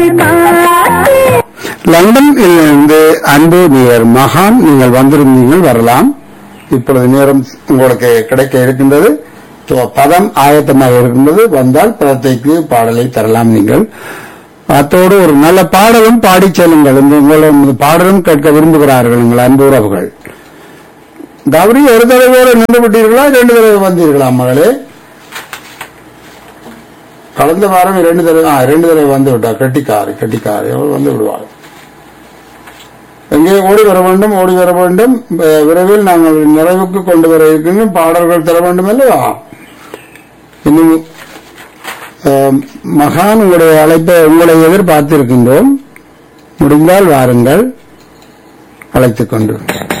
லண்டனில் இருந்து அன்பு நேயர் மகான் நீங்கள் வந்திருந்தீர்கள் வரலாம் இப்பொழுது நேரம் உங்களுக்கு கிடைக்க இருக்கின்றது So, பதம் ஆயத்தமாக இருக்கின்றது வந்தால் பதத்தைக்கு பாடலை தரலாம் நீங்கள் அத்தோடு ஒரு நல்ல பாடலும் பாடிச் செல்லுங்கள் இந்த உங்களும் பாடலும் கேட்க விரும்புகிறார்கள் உங்கள் அன்பு உறவுகள் கௌரி ஒரு தடவை நின்று விட்டீர்களா இரண்டு தடவை வந்தீர்களா மகளே கடந்த வாரம் இரண்டு தடவை ஆ, இரண்டு தடவை வந்து விட்டா கட்டிக்காரு கட்டிக்காரு அவள் வந்து விடுவாள் எங்கே ஓடி வர வேண்டும் ஓடி வர வேண்டும் அஹ், விரைவில் நாங்கள் நிறைவுக்கு கொண்டு வர இருக்கின்றோம் பாடல்கள் தர வேண்டும் அல்லவா இன்னும் அஹ், மகான் உங்களுடைய அழைப்பை உங்களை எதிர்பார்த்திருக்கின்றோம் முடிந்தால் வாருங்கள் அழைத்துக் கொண்டு